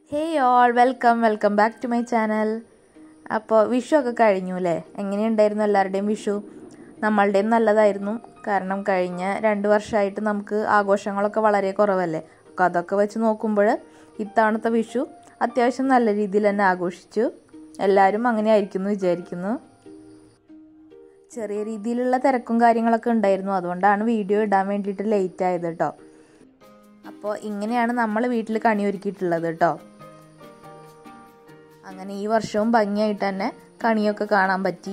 hey all welcome welcome back to my channel അപ്പോൾ വിഷു ഒക്കെ കഴിഞ്ഞു അല്ലേ എങ്ങനെയുണ്ടായിരുന്നു എല്ലാവരുടെയും വിഷു നമ്മളുടെയും നല്ലതായിരുന്നു കാരണം കഴിഞ്ഞ രണ്ട് വർഷമായിട്ട് നമുക്ക് ആഘോഷങ്ങളൊക്കെ വളരെ കുറവല്ലേ അപ്പോൾ അതൊക്കെ വെച്ച് നോക്കുമ്പോൾ ഇത്തവണത്തെ വിഷു അത്യാവശ്യം നല്ല രീതിയിൽ തന്നെ ആഘോഷിച്ചു എല്ലാവരും അങ്ങനെ ആയിരിക്കും എന്ന് വിചാരിക്കുന്നു ചെറിയ രീതിയിലുള്ള തിരക്കും കാര്യങ്ങളൊക്കെ ഉണ്ടായിരുന്നു അതുകൊണ്ടാണ് വീഡിയോ ഇടാൻ വേണ്ടിയിട്ട് ലേറ്റ് ആയത് കേട്ടോ അപ്പോൾ ഇങ്ങനെയാണ് നമ്മൾ വീട്ടിൽ കണി ഒരുക്കിയിട്ടുള്ളത് കേട്ടോ അങ്ങനെ ഈ വർഷവും ഭംഗിയായിട്ട് തന്നെ കണിയൊക്കെ കാണാൻ പറ്റി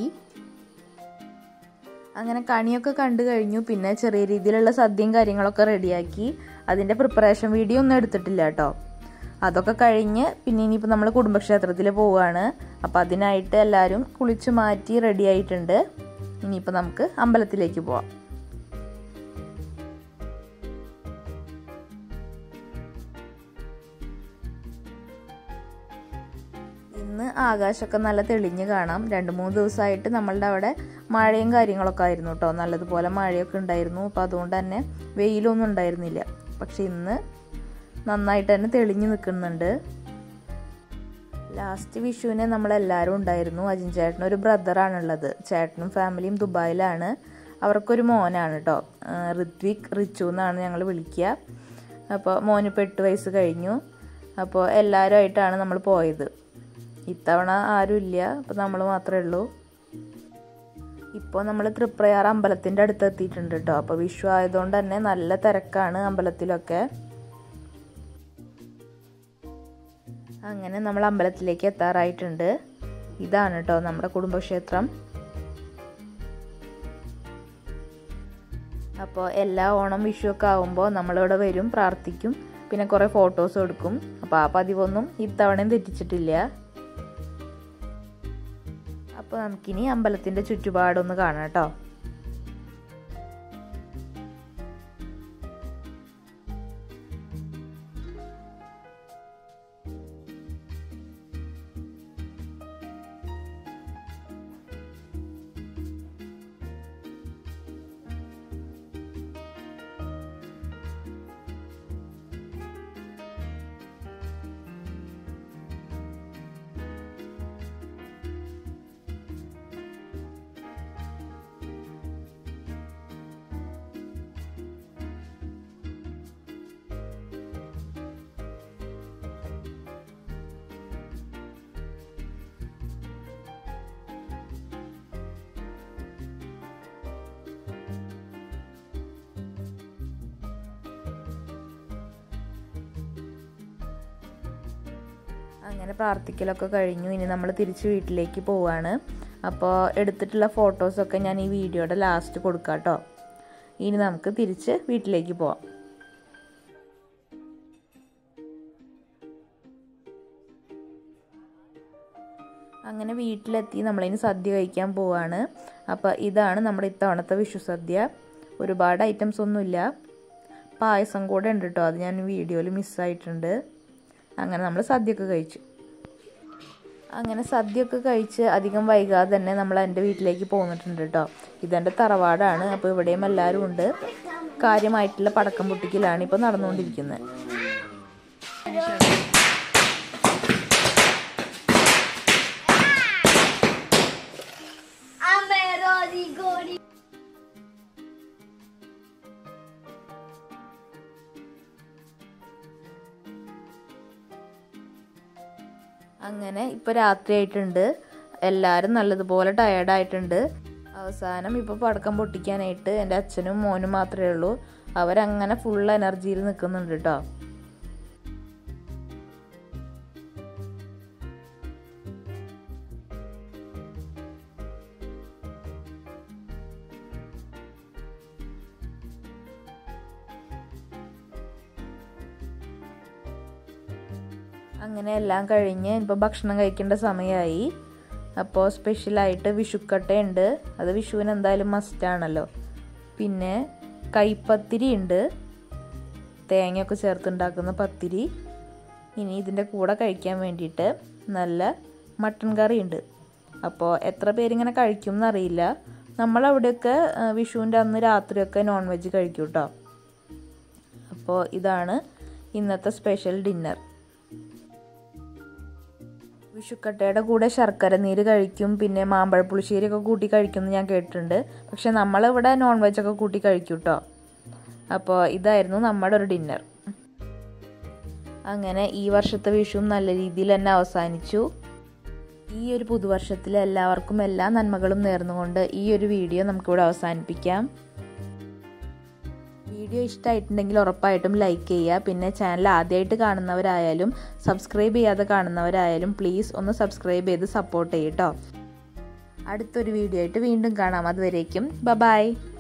അങ്ങനെ കണിയൊക്കെ കണ്ടു കഴിഞ്ഞു പിന്നെ ചെറിയ രീതിയിലുള്ള സദ്യയും കാര്യങ്ങളൊക്കെ റെഡിയാക്കി അതിൻ്റെ പ്രിപ്പറേഷൻ വീഡിയോ ഒന്നും എടുത്തിട്ടില്ല കേട്ടോ അതൊക്കെ കഴിഞ്ഞ് പിന്നെ ഇനിയിപ്പോൾ നമ്മൾ കുടുംബക്ഷേത്രത്തിൽ പോവുകയാണ് അപ്പോൾ അതിനായിട്ട് എല്ലാവരും കുളിച്ച് മാറ്റി റെഡി ആയിട്ടുണ്ട് ഇനിയിപ്പോൾ നമുക്ക് അമ്പലത്തിലേക്ക് പോവാം ഇന്ന് ആകാശമൊക്കെ നല്ല തെളിഞ്ഞ് കാണാം രണ്ട് മൂന്ന് ദിവസമായിട്ട് നമ്മളുടെ അവിടെ മഴയും കാര്യങ്ങളൊക്കെ ആയിരുന്നു കേട്ടോ നല്ലതുപോലെ മഴയൊക്കെ ഉണ്ടായിരുന്നു അപ്പോൾ അതുകൊണ്ട് തന്നെ വെയിലൊന്നും ഉണ്ടായിരുന്നില്ല പക്ഷെ ഇന്ന് നന്നായിട്ട് തന്നെ തെളിഞ്ഞ് നിൽക്കുന്നുണ്ട് ലാസ്റ്റ് വിഷുവിന് നമ്മളെല്ലാവരും ഉണ്ടായിരുന്നു അജിൻ ചേട്ടന് ഒരു ബ്രദറാണുള്ളത് ചേട്ടനും ഫാമിലിയും ദുബായിലാണ് അവർക്കൊരു മോനാണ് കേട്ടോ ഋത്വിക് റിച്ചു എന്നാണ് ഞങ്ങൾ വിളിക്കുക അപ്പോൾ മോനിപ്പോൾ എട്ട് വയസ്സ് കഴിഞ്ഞു അപ്പോൾ എല്ലാവരുമായിട്ടാണ് നമ്മൾ പോയത് ഇത്തവണ ആരുമില്ല അപ്പോൾ നമ്മൾ മാത്രമേ ഉള്ളൂ ഇപ്പോൾ നമ്മൾ തൃപ്രയാർ അമ്പലത്തിൻ്റെ അടുത്ത് എത്തിയിട്ടുണ്ട് കേട്ടോ അപ്പോൾ വിഷു ആയതുകൊണ്ട് തന്നെ നല്ല തിരക്കാണ് അമ്പലത്തിലൊക്കെ അങ്ങനെ നമ്മൾ അമ്പലത്തിലേക്ക് എത്താറായിട്ടുണ്ട് ഇതാണ് കേട്ടോ നമ്മുടെ കുടുംബക്ഷേത്രം അപ്പോൾ എല്ലാ ഓണം വിഷു ഒക്കെ ആകുമ്പോൾ നമ്മളിവിടെ വരും പ്രാർത്ഥിക്കും പിന്നെ കുറേ ഫോട്ടോസ് എടുക്കും അപ്പോൾ ആ പതിവൊന്നും ഇത്തവണയും തെറ്റിച്ചിട്ടില്ല അപ്പോൾ നമുക്കിനി അമ്പലത്തിൻ്റെ ചുറ്റുപാടൊന്ന് കാണാം കേട്ടോ അങ്ങനെ പ്രാർത്ഥിക്കലൊക്കെ കഴിഞ്ഞു ഇനി നമ്മൾ തിരിച്ച് വീട്ടിലേക്ക് പോവാണ് അപ്പോൾ എടുത്തിട്ടുള്ള ഫോട്ടോസൊക്കെ ഞാൻ ഈ വീഡിയോയുടെ ലാസ്റ്റ് കൊടുക്കാം കേട്ടോ ഇനി നമുക്ക് തിരിച്ച് വീട്ടിലേക്ക് പോവാം അങ്ങനെ വീട്ടിലെത്തി നമ്മളിനി സദ്യ കഴിക്കാൻ പോവാണ് അപ്പോൾ ഇതാണ് നമ്മുടെ ഇത്തവണത്തെ വിഷു സദ്യ ഒരുപാട് ഐറ്റംസ് ഒന്നുമില്ല പായസം കൂടെ ഉണ്ട് കേട്ടോ അത് ഞാൻ വീഡിയോയിൽ മിസ്സായിട്ടുണ്ട് അങ്ങനെ നമ്മൾ സദ്യയൊക്കെ കഴിച്ചു അങ്ങനെ സദ്യയൊക്കെ കഴിച്ച് അധികം വൈകാതെ തന്നെ നമ്മൾ എൻ്റെ വീട്ടിലേക്ക് പോന്നിട്ടുണ്ട് കേട്ടോ ഇതെൻ്റെ തറവാടാണ് അപ്പോൾ ഇവിടെയും എല്ലാവരും ഉണ്ട് കാര്യമായിട്ടുള്ള പടക്കം പൊട്ടിക്കലാണ് ഇപ്പോൾ നടന്നുകൊണ്ടിരിക്കുന്നത് അങ്ങനെ ഇപ്പോൾ രാത്രിയായിട്ടുണ്ട് എല്ലാവരും നല്ലതുപോലെ ടയേർഡായിട്ടുണ്ട് അവസാനം ഇപ്പോൾ പടക്കം പൊട്ടിക്കാനായിട്ട് എൻ്റെ അച്ഛനും മോനും മാത്രമേ ഉള്ളൂ അവരങ്ങനെ ഫുൾ എനർജിയിൽ നിൽക്കുന്നുണ്ട് കേട്ടോ അങ്ങനെ എല്ലാം കഴിഞ്ഞ് ഇപ്പോൾ ഭക്ഷണം കഴിക്കേണ്ട സമയമായി അപ്പോൾ സ്പെഷ്യലായിട്ട് വിഷുക്കട്ടയുണ്ട് അത് വിഷുവിന് എന്തായാലും മസ്റ്റാണല്ലോ പിന്നെ കൈപ്പത്തിരി ഉണ്ട് തേങ്ങയൊക്കെ ചേർത്തുണ്ടാക്കുന്ന പത്തിരി ഇനി ഇതിൻ്റെ കൂടെ കഴിക്കാൻ വേണ്ടിയിട്ട് നല്ല മട്ടൻ കറി ഉണ്ട് അപ്പോൾ എത്ര പേരിങ്ങനെ കഴിക്കും എന്നറിയില്ല നമ്മളവിടെയൊക്കെ വിഷുവിൻ്റെ അന്ന് രാത്രിയൊക്കെ നോൺ വെജ് കഴിക്കും കേട്ടോ അപ്പോൾ ഇതാണ് ഇന്നത്തെ സ്പെഷ്യൽ ഡിന്നർ വിഷുക്കട്ടയുടെ കൂടെ ശർക്കര നീര് കഴിക്കും പിന്നെ മാമ്പഴ പുളിശ്ശേരിയൊക്കെ കൂട്ടി കഴിക്കും ഞാൻ കേട്ടിട്ടുണ്ട് പക്ഷെ നമ്മളിവിടെ നോൺ വെജ് ഒക്കെ കൂട്ടി കഴിക്കും കേട്ടോ അപ്പോൾ ഇതായിരുന്നു നമ്മുടെ ഒരു ഡിന്നർ അങ്ങനെ ഈ വർഷത്തെ വിഷുവും നല്ല രീതിയിൽ തന്നെ അവസാനിച്ചു ഈ ഒരു പുതുവർഷത്തിൽ എല്ലാവർക്കും എല്ലാ നന്മകളും നേർന്നുകൊണ്ട് ഈ ഒരു വീഡിയോ നമുക്കിവിടെ അവസാനിപ്പിക്കാം വീഡിയോ ഇഷ്ടമായിട്ടുണ്ടെങ്കിൽ ഉറപ്പായിട്ടും ലൈക്ക് ചെയ്യുക പിന്നെ ചാനൽ ആദ്യമായിട്ട് കാണുന്നവരായാലും സബ്സ്ക്രൈബ് ചെയ്യാതെ കാണുന്നവരായാലും പ്ലീസ് ഒന്ന് സബ്സ്ക്രൈബ് ചെയ്ത് സപ്പോർട്ട് ചെയ്യട്ടോ അടുത്തൊരു വീഡിയോ ആയിട്ട് വീണ്ടും കാണാം അതുവരേക്കും ബ ബായ്